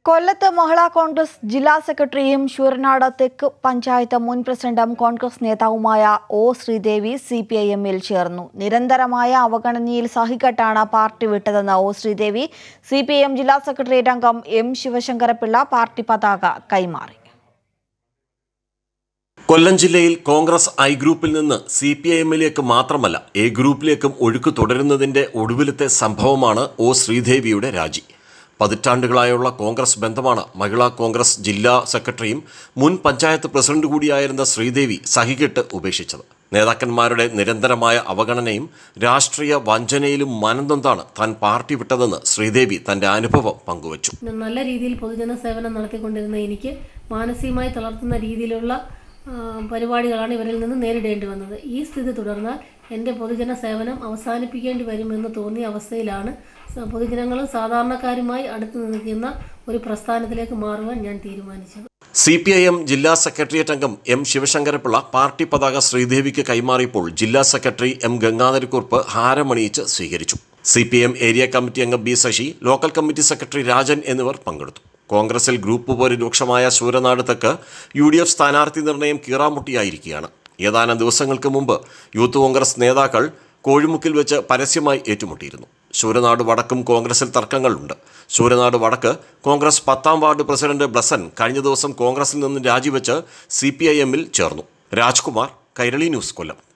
കൊല്ലത്ത് മഹിളാ കോൺഗ്രസ് ജില്ലാ സെക്രട്ടറിയും ശൂരനാട് തെക്ക് പഞ്ചായത്ത് മുൻ പ്രസിഡന്റും കോൺഗ്രസ് നേതാവുമായ O Sreedevi C P I എമ്മിൽ ചേർന്നു നിരന്തരമായ അവഗണനയിൽ സഹികെട്ടാണ് പാർട്ടി വിട്ടതെന്ന് O Sreedevi C P I M ജില്ലാ സെക്രട്ടേറിയറ്റ് അംഗം എം ശിവശങ്കരപിള്ള പാർട്ടി പതാക കൈമാറി കൊല്ലം ജില്ലയിൽ കോൺഗ്രസ് ഐ ഗ്രൂപ്പിൽ നിന്ന് സി പി ഐ എമ്മിലേക്ക് മാത്രമല്ല എ ഗ്രൂപ്പിലേക്കും ഒഴുക്ക് തുടരുന്നതിന്റെ ഒടുവിലത്തെ സംഭവമാണ് ഒ ശ്രീദേവിയുടെ രാജി പതിറ്റാണ്ടുകളായുള്ള കോൺഗ്രസ് ബന്ധമാണ് മഹിളാ കോൺഗ്രസ് ജില്ലാ സെക്രട്ടറിയും മുൻ പഞ്ചായത്ത് പ്രസിഡന്റ് കൂടിയായിരുന്ന ശ്രീദേവി സഹികെട്ട് ഉപേക്ഷിച്ചത് നേതാക്കന്മാരുടെ നിരന്തരമായ അവഗണനയും രാഷ്ട്രീയ വഞ്ചനയിലും മനംനൊന്താണ് താൻ പാർട്ടി വിട്ടതെന്ന് ശ്രീദേവി തന്റെ അനുഭവം പങ്കുവച്ചു നല്ല രീതിയിൽ പൊതുജന സേവനം നടത്തിക്കൊണ്ടിരുന്ന എനിക്ക് മാനസികമായി തളർത്തുന്ന രീതിയിലുള്ള ആ, പരിപാടികളാണ് ഇവരിൽ നിന്ന് നേരിടേണ്ടി വന്നത് ഈ സ്ഥിതി തുടർന്നാൽ എൻ്റെ പൊതുജന സേവനം അവസാനിപ്പിക്കേണ്ടി വരുമെന്ന് തോന്നിയ അവസ്ഥയിലാണ് സ- പൊതുജനങ്ങളും സാധാരണക്കാരുമായി അടുത്ത് നിൽക്കുന്ന ഒരു പ്രസ്ഥാനത്തിലേക്ക് മാറുവാൻ ഞാൻ തീരുമാനിച്ചത് സി പി ഐ എം ജില്ലാ സെക്രട്ടേറിയറ്റ് അംഗം എം ശിവശങ്കരപിള്ള പാർട്ടി പതാക ശ്രീദേവിക്ക് കൈമാറിയപ്പോൾ ജില്ലാ സെക്രട്ടറി എം ഗംഗാധരക്കുറുപ്പ് ഹാരമണിയിച്ച് സ്വീകരിച്ചു C P M area committee അംഗം B Sasi local committee secretary Rajan എന്നിവർ പങ്കെടുത്തു കോൺഗ്രസിൽ ഗ്രൂപ്പ് പോര് രൂക്ഷമായ ശൂരനാട് തെക്ക് യു ഡി എഫ് സ്ഥാനാർത്ഥി നിർണയം കീറാമുട്ടിയായിരിക്കുകയാണ് ഏതാനും ദിവസങ്ങൾക്ക് മുമ്പ് യൂത്ത് കോൺഗ്രസ് നേതാക്കൾ കോഴിമുക്കിൽ വെച്ച് പരസ്യമായി ഏറ്റുമുട്ടിയിരുന്നു ശൂരനാട് വടക്കും കോൺഗ്രസിൽ തർക്കങ്ങളുണ്ട് ശൂരനാട് വടക്ക് കോൺഗ്രസ് പത്താം വാർഡ് പ്രസിഡന്റ് ബ്ലസൻ കഴിഞ്ഞ ദിവസം കോൺഗ്രസിൽ നിന്ന് രാജിവെച്ച് സി പി ഐ എമ്മിൽ ചേർന്നു രാജ്കുമാർ കൈരളി ന്യൂസ് കൊല്ലം